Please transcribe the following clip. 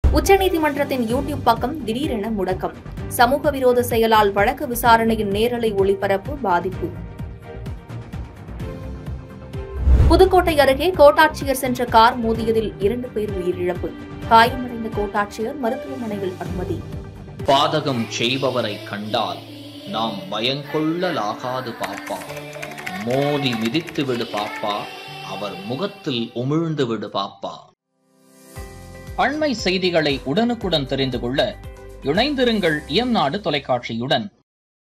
உச்சநீதிமன்றத்தின் யூடியூப் பக்கம் திடீரென முடக்கம் சமூக விரோத செயலால் வழக்கு விசாரணையின் நேரலை ஒளிபரப்பு பாதிப்பு புதுக்கோட்டை அருகே கோட்டாட்சியர் சென்ற கார் மோதியதில் இரண்டு பேர் உயிரிழப்பு காயமடைந்த கோட்டாட்சியர் மருத்துவமனையில் அனுமதி பாதகம் செய்பவரை கண்டால் நாம் பயங்கொள்ளலாகாது பாப்பா மோதி மிதித்து விடு பாப்பா அவர் முகத்தில் உமிழ்ந்து விடு பாப்பா அண்மை செய்திகளை உடனுக்குடன் தெரிந்து கொள்ள இணைந்திருங்கள் இயம்நாடு தொலைக்காட்சியுடன்